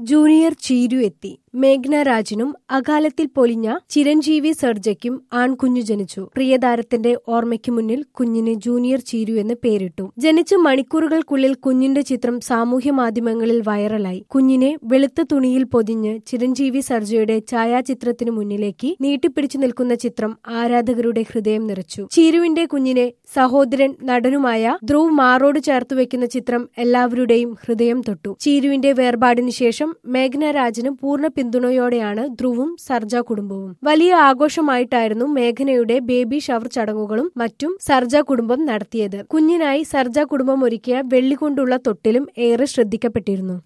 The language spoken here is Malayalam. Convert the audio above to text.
ജൂനിയർ ചീരു എത്തി മേഘ്ന രാജിനും അകാലത്തിൽ പൊലിഞ്ഞ ചിരഞ്ജീവി സർജയ്ക്കും ആൺകുഞ്ഞു ജനിച്ചു പ്രിയതാരത്തിന്റെ ഓർമ്മയ്ക്ക് മുന്നിൽ കുഞ്ഞിന് ജൂനിയർ ചീരു എന്ന് പേരിട്ടു ജനിച്ച് മണിക്കൂറുകൾക്കുള്ളിൽ കുഞ്ഞിന്റെ ചിത്രം സാമൂഹ്യ മാധ്യമങ്ങളിൽ വൈറലായി കുഞ്ഞിനെ വെളുത്ത തുണിയിൽ പൊതിഞ്ഞ് ചിരഞ്ജീവി സർജയുടെ ഛായാചിത്രത്തിനു മുന്നിലേക്ക് നീട്ടിപ്പിടിച്ചു നിൽക്കുന്ന ചിത്രം ആരാധകരുടെ ഹൃദയം നിറച്ചു ചീരുവിന്റെ കുഞ്ഞിനെ സഹോദരൻ നടനുമായ ധ്രുവ് മാറോട് ചേർത്ത് വെക്കുന്ന ചിത്രം എല്ലാവരുടെയും ഹൃദയം തൊട്ടു ചീരുവിന്റെ വേർപാടിനു ശേഷം മേഘ്ന രാജിന് പൂർണ്ണ പിന്തുണയോടെയാണ് ധ്രുവും സർജ കുടുംബവും വലിയ ആഘോഷമായിട്ടായിരുന്നു മേഘനയുടെ ബേബി ഷവർ ചടങ്ങുകളും മറ്റും സർജ കുടുംബം നടത്തിയത് കുഞ്ഞിനായി സർജ കുടുംബം ഒരുക്കിയ വെള്ളികൊണ്ടുള്ള തൊട്ടിലും ഏറെ ശ്രദ്ധിക്കപ്പെട്ടിരുന്നു